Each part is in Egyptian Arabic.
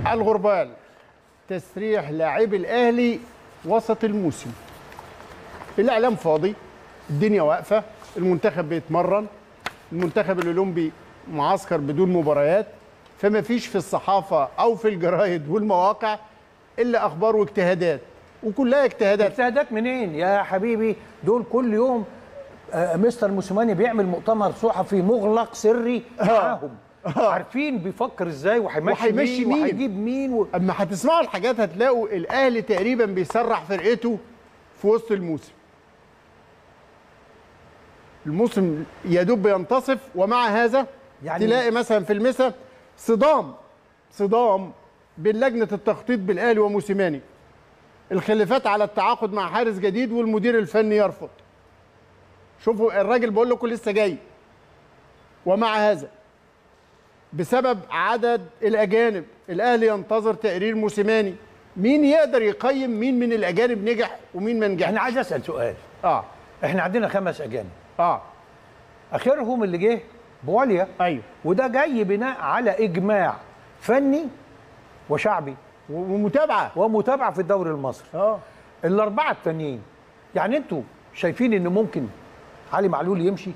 الغربال تسريح لاعبي الاهلي وسط الموسم الاعلام فاضي الدنيا واقفه المنتخب بيتمرن المنتخب الاولمبي معسكر بدون مباريات فما فيش في الصحافه او في الجرايد والمواقع الا اخبار واجتهادات وكلها اجتهادات اجتهادات منين يا حبيبي دول كل يوم آه، مستر موسيماني بيعمل مؤتمر صحفي مغلق سري معاهم عارفين بيفكر ازاي وهيمشي وهيمشي مين مين. وهيجيب مين و... اما هتسمعوا الحاجات هتلاقوا الاهلي تقريبا بيسرح فرقته في وسط الموسم الموسم يا دوب بينتصف ومع هذا يعني يعني- تلاقي مثلا في المسا صدام صدام بين لجنه التخطيط بالاهلي وموسيماني الخلافات على التعاقد مع حارس جديد والمدير الفني يرفض شوفوا الراجل بقول لكم لسه جاي ومع هذا بسبب عدد الاجانب الاهلي ينتظر تقرير موسيماني مين يقدر يقيم مين من الاجانب نجح ومين ما نجحش انا عايز اسال سؤال اه احنا عندنا خمس اجانب اه اخرهم اللي جه بواليا ايوه وده جاي بناء على اجماع فني وشعبي ومتابعه ومتابعه في الدوري المصري اه الاربعه التانيين يعني انتوا شايفين ان ممكن علي معلول يمشي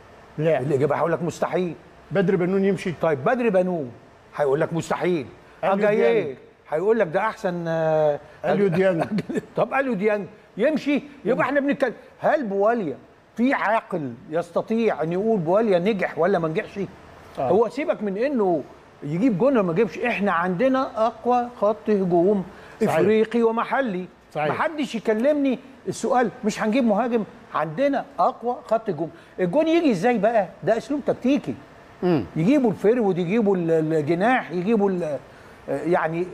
لا الاجابه هقول لك مستحيل بدر بنون يمشي طيب بدر بنون هيقول لك مستحيل أليو ديانج. اجاييه هيقول لك ده احسن آه، اليو ديانج طب اليو ديانج يمشي يبقى احنا بنتكلم هل بواليا في عاقل يستطيع ان يقول بواليا نجح ولا ما نجحش آه. هو سيبك من انه يجيب جون ولا ما يجيبش احنا عندنا اقوى خط هجوم صحيح. افريقي ومحلي صحيح. محدش يكلمني السؤال مش هنجيب مهاجم عندنا اقوى خط هجوم الجون يجي ازاي بقى ده اسلوب تكتيكي يجيبوا الفيرود يجيبوا ال- الجناح يجيبوا ال- يعني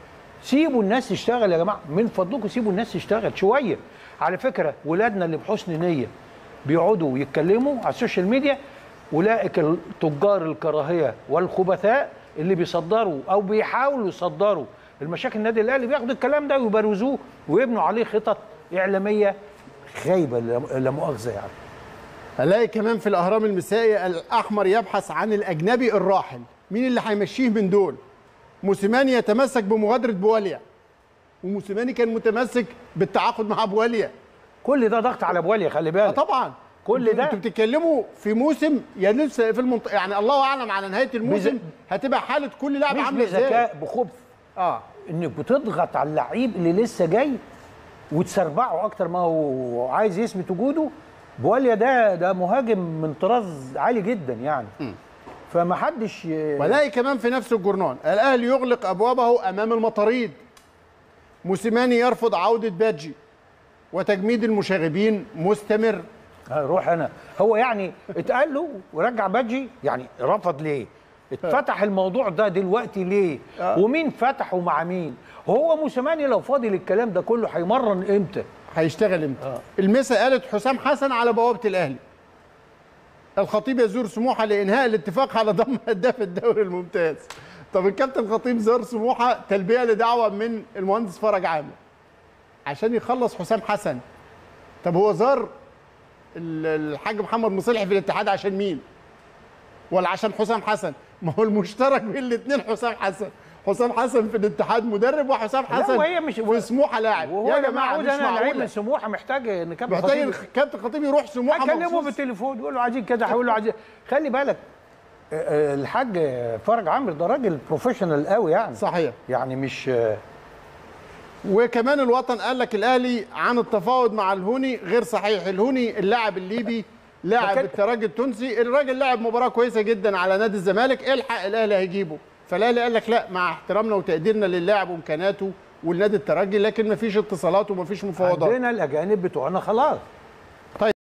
سيبوا الناس تشتغل يا جماعه من فضلكم سيبوا الناس تشتغل شويه على فكره ولادنا اللي بحسن نيه بيقعدوا يتكلموا على السوشيال ميديا اولئك تجار الكراهيه والخبثاء اللي بيصدروا او بيحاولوا يصدروا المشاكل النادي الاهلي بياخدوا الكلام ده ويبروزوه ويبنوا عليه خطط اعلاميه خايبه لا لا مؤاخذه يعني هلاقي كمان في الاهرام المسائي الاحمر يبحث عن الاجنبي الراحل مين اللي هيمشيه من دول موسيماني يتمسك بمغادره بواليا وموسيماني كان متمسك بالتعاقد مع بواليا كل ده ضغط على بواليا خلي آه بالك طبعا كل انتوا- ده- انتوا بتتكلموا في موسم يا لسه في المنطقه يعني الله اعلم على نهايه الموسم بز- هتبقى حاله كل لاعب مش عامله ازاي بذكاء بخبث اه انك بتضغط على اللعيب اللي لسه جاي وتسربعه اكتر ما هو عايز يثبت وجوده بواليا ده ده مهاجم من طراز عالي جدا يعني فما حدش ي- ولاقي كمان في نفس الجورنال الاهلي يغلق ابوابه امام المطاريد موسيماني يرفض عوده بادجي وتجميد المشاغبين مستمر روح انا هو يعني اتقال له ورجع باجي يعني رفض ليه اتفتح الموضوع ده دلوقتي ليه آه. ومين فتحه مع مين هو موسيماني لو فاضي للكلام ده كله هيمرن امتى هيشتغل امتى آه. المسا قالت حسام حسن على بوابه الاهلي الخطيب يزور سموحه لانهاء الاتفاق على ضم هداف الدوري الممتاز طب الكابتن خطيب زار سموحه تلبيه لدعوه من المهندس فرج عامر عشان يخلص حسام حسن طب هو زار ال- الحاج محمد مصلحي في الاتحاد عشان مين ولا عشان حسام حسن ما هو المشترك بين الاثنين حسام حسن حسام حسن في الاتحاد مدرب وحسام لا، حسن وهي مش- في سموحه لاعب وهو يا جماعه معقول مش انا لعيب من معقوله سموحه محتاج ان كابتن محتاج خطيب الكابتن خطيب يروح سموحه اكلمه مخصوص بالتليفون يقول له عايزين كده هيقول له عايزين خلي بالك آه، آه، الحاج فرج عامر ده راجل بروفيشنال قوي يعني صحيح يعني مش آه، وكمان الوطن قال لك الاهلي عن التفاوض مع الهوني غير صحيح الهوني اللاعب الليبي لاعب لكن- الترجي التونسي الراجل لعب مباراه كويسه جدا على نادي الزمالك الحق الاهلي هيجيبه فالاهلي قال لك لا مع احترامنا وتقديرنا للاعب وامكاناته والنادي الترجي لكن مفيش اتصالات ومفيش مفاوضات عندنا الاجانب بتوعنا خلاص